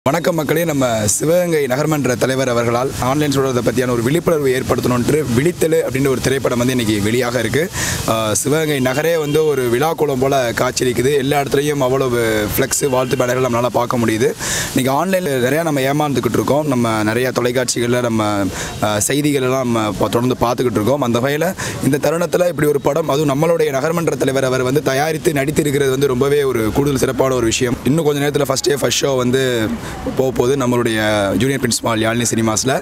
வணக்கம் மக்களே நம்ம சிவகங்கை நகர்மன்ற தலைவர் அவர்களால் ஆன்லைன் சொல்றதை பற்றியான ஒரு விழிப்புணர்வு ஏற்படுத்தணுன்ட்டு விழித்தல் அப்படின்ற ஒரு திரைப்படம் வந்து இன்னைக்கு வெளியாக இருக்கு ஆஹ் சிவகங்கை நகரே வந்து ஒரு விழாக்குளம் போல காட்சியளிக்குது எல்லா இடத்துலையும் அவ்வளவு ஃப்ளெக்ஸ் வாழ்த்து பேனர்கள் நம்மளால் பார்க்க முடியுது இன்னைக்கு ஆன்லைனில் நிறையா நம்ம ஏமாந்துக்கிட்டு இருக்கோம் நம்ம நிறைய தொலைக்காட்சிகளில் நம்ம ஆஹ் செய்திகள் எல்லாம் நம்ம இப்போ தொடர்ந்து பார்த்துக்கிட்டு இருக்கோம் அந்த வகையில் இந்த தருணத்தில் இப்படி ஒரு படம் அதுவும் நம்மளுடைய நகர்மன்ற தலைவர் அவர் வந்து தயாரித்து நடித்திருக்கிறது வந்து ரொம்பவே ஒரு கூடுதல் சிறப்பான ஒரு விஷயம் இன்னும் கொஞ்ச நேரத்தில் ஃபஸ்ட் டே ஃபஸ்ட் ஷோ வந்து போக போகுது நம்மளுடைய ஜூனியர் பிரின்சிபால் யாழினி சினிமாஸில்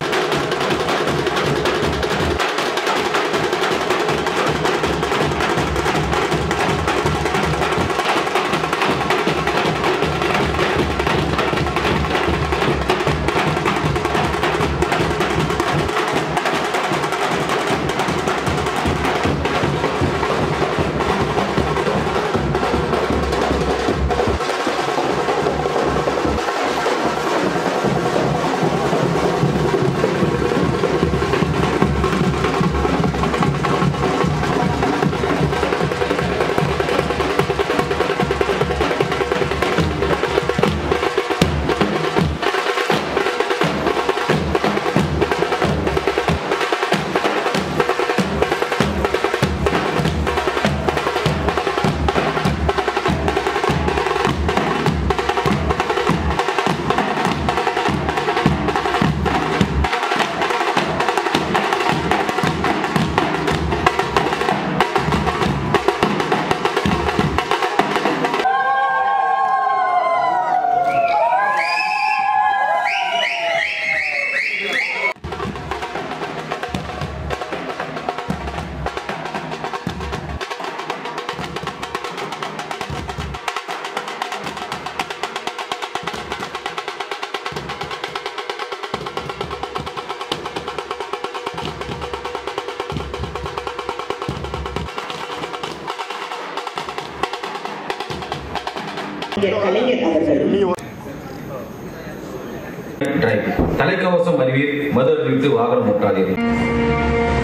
கலைஞர் அவர்கள் டிரைவ் தலைக்கவசம் அறிவீர் மது அறிவித்து வாகனம் ஓட்டாதீர்கள்